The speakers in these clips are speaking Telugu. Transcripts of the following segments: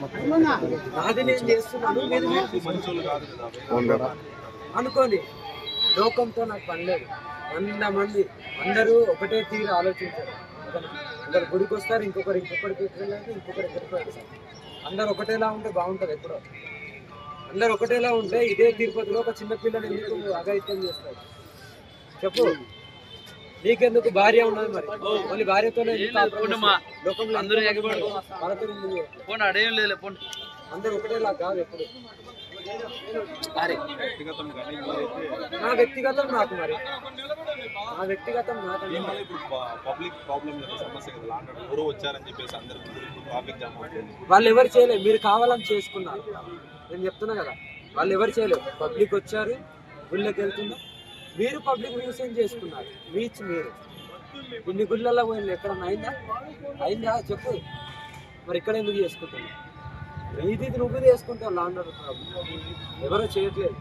నాది నేను చేస్తున్నాను మీరు మంచోళ్ళు కాదు కదా అనుకోండి లోకంతో నాకు పని లేదు వంద మంది అందరూ ఒకటే తీరు ఆలోచించారు ఓకేనా? ఒకరు గుడికి వస్తారు ఇంకొకరు ఇంకొకరికి వెళ్ళాలి ఇంకొకరు ఇక్కడికి వెళ్తారు అందరు ఒకటేలా ఉంటే బాగుంటుంది ఎప్పుడో అందరు ఒకటేలా ఉంటే ఇదే తిరుపతిలో ఒక చిన్న పిల్లని ఎందుకు అఘాయిత్యం చేస్తారు చెప్పు నీకెందుకు భార్య ఉన్నది మరి మళ్ళీ భార్యతోనే ఎందుకు కాపురం చేస్తావు? లోకంలో అందరూ ఎంతో మంది ఎగబడు. ఉన్నారు. వాళ్ళతో ఎందుకు చేయవు? పోనీ అడేం లేదు పోనీ అందరూ ఒకటేలా కాదు ఎప్పుడు అరే వ్యక్తిగతం కానీ మీరైతే నా వ్యక్తిగతం నాకు మరి నా వ్యక్తిగతం నాకు ఏం లేదు ఇప్పుడు పబ్లిక్ ప్రాబ్లం కదా సమస్య కదా లాంటి ఎవరో వచ్చారని చెప్పేసి అందరు ట్రాఫిక్ జామ్ అవుతుంది వాళ్ళు ఎవరు చేయలేదు మీరు కావాలని చేసుకున్నారు నేను చెప్తున్నా కదా వాళ్ళు ఎవరు చేయలేదు పబ్లిక్ వచ్చారు గుళ్ళకి వెళ్తున్నా మీరు పబ్లిక్ న్యూసెన్స్ చేసుకున్నారు రీచ్ మీరు ఇన్ని గుళ్ళల్లో పోయింది ఎక్కడన్నా అయిందా అయిందా చెప్పు మరి ఇక్కడ ఎందుకు చేసుకుంటున్నా నీది నువ్వు చేసుకుంటావు లాండర్ ప్రాబ్లం ఎవరో చేయట్లేదు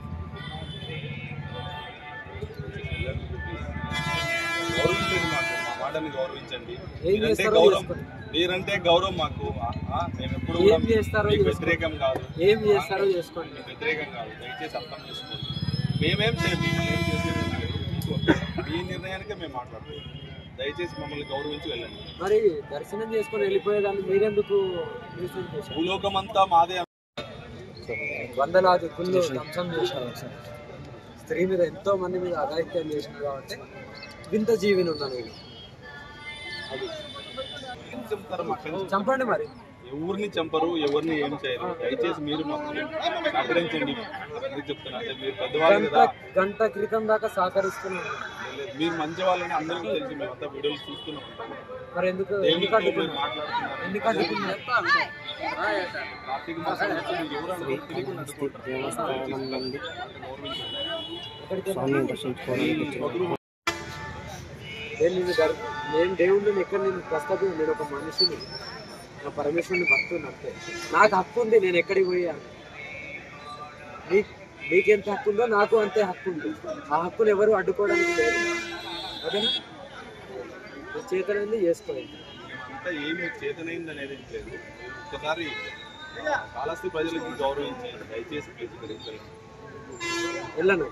గౌరవించండి మాకు మా మాటని గౌరవించండి ఏం మీరంటే చేస్తారో గౌరవం చేసుకోండి. మీరంటే గౌరవం మాకు ఆ, ఆ, మేము ఎప్పుడు ఏం కూడా చేస్తారో మీకు చేసుకోండి. వ్యతిరేకం కాదు ఏం చేస్తారో చేసుకోండి మీకు వ్యతిరేకం కాదు దయచేసి అర్థం చేసుకోండి మేమేం చేయం మేమేం చేసేది ఏం లేదు. మీ నిర్ణయానికే మేము మాట్లాడుతున్నాం దయచేసి మమ్మల్ని గౌరవించి వెళ్ళండి మరి దర్శనం చేసుకొని వెళ్ళిపోయేదాన్ని మీరెందుకు న్యూసెన్స్ చేశారు భూలోకం అంతా మాదే వందలాది గుళ్ళు ధ్వంసం చేశారు స్త్రీ మీద ఎంతో మంది మీద అఘాయిత్యం చేసినారు కాబట్టి వింత జీవిని ఉన్నాను నేను అది ఏం చెప్తారు మా ఫ్రెండ్స్ చంపండి మరి ఎవరిని చంపరు ఎవరిని ఏం చేయరు దయచేసి మీరు మాకు సహకరించండి ఎందుకు చెప్తున్నా అంటే మీరు పెద్దవాళ్ళు గంట కదా గంట క్రితం దాకా సహకరిస్తున్నాను లేదు, మీరు మంచి వాళ్ళని అందరికీ తెలిసి మేమంతా వీడియోలు చూస్తున్నాం మరి ఎందుకు దేవునితో ఎందుకు మీరు అడ్డుకున్నారు మాట్లాడుతున్నారు ఎందుకు అడ్డుకున్నారు కార్తీక మాసం వచ్చి మీరు ఎవరు అని కూడా తెలియకుండా అడ్డుకుంటారు. గౌరవించండి. ఎక్కడికి వదులు. నేను నిన్ను దర్- నేను దేవుడిని ఎక్కడ నేను ప్రస్తాపం నేను ఒక మనిషిని నా పరమేశ్వరుని భక్తుని అంతే నాకు హక్కు ఉంది నేను ఎక్కడికి పోయాను నీ నీకెంత హక్కు ఉందో నాకు అంతే హక్కు ఉంది ఆ హక్కును ఎవరు అడ్డుకోవడానికి లేదు ఓకేనా నీ చేతనైంది చేసుకోలేదు అంతా ఏమి చేతనైంది అనేది ఏం లేదు ఒకసారి కాళహస్తి ప్రజలకి గౌరవించి దయచేసి ప్లీజ్ ఇక్కడికి వెళ్ళండి. వెళ్ళను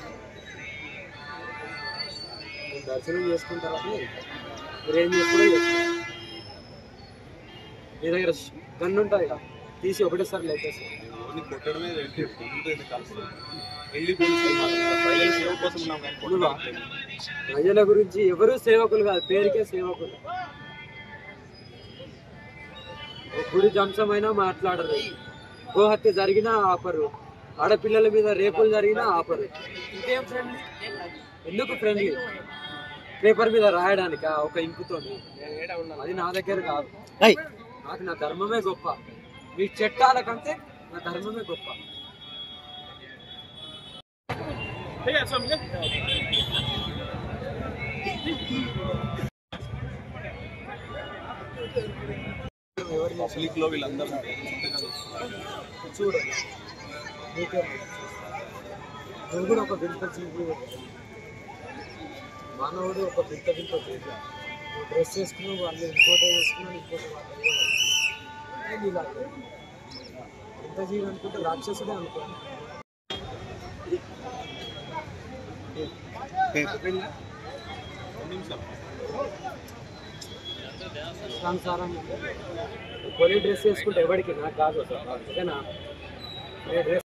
నేను దర్శనం చేసుకున్న తర్వాత మీరు ఏం చేస్తారో చేసుకోండి. మీ దగ్గర గన్ను ఉంటుంది కదా తీసి ఒకటేసారి లేపేస్తారు ఎవరిని కొట్టడమే ఏంటి? ముందు ఇది కలుస్తుంది. వెళ్ళి పోలీసులు ఉన్నారు. ప్రజల సేవ కోసం ఉన్నాం కానీ కొట్టడం లేదు. ప్రజల గురించి ఎవరు సేవకులు కాదు పేరుకే సేవకులు ఓ గుడి ధ్వంసమైనా మాట్లాడరు గోహత్య జరిగినా ఆపరు ఆడపిల్లల మీద రేపులు జరిగినా ఆపరు ఇంకేం ఫ్రెండ్లీ ఎందుకు ఫ్రెండ్లీ పేపర్ మీద రాయడానిక ఒక ఇంకుతో అది నా దగ్గర కాదు నాకు నా ధర్మమే గొప్ప మీ చట్టాల కంటే నా ధర్మమే గొప్ప పబ్లిక్ లో వీళ్ళందరూ ఇంతగా చూస్తున్నారు. చూడు నీకే నువ్వు కూడా ఒక వింత జీవి మానవుడు ఒక వింత వింత జీవి నువ్వు డ్రెస్ వేసుకున్నావు వాళ్ళు ఇంకోటి వేసుకున్నావు ఇంకోటి వాళ్ళు ఏంది ఇలా? వింత జీవి అనుకుంటే రాక్షసుడే అనుకో రెండు నిమిషాలు. సంసారం కొన్ని డ్రెస్ వేసుకుంటే ఎవరికి నాకు కాదు ఓకేనా డ్రెస్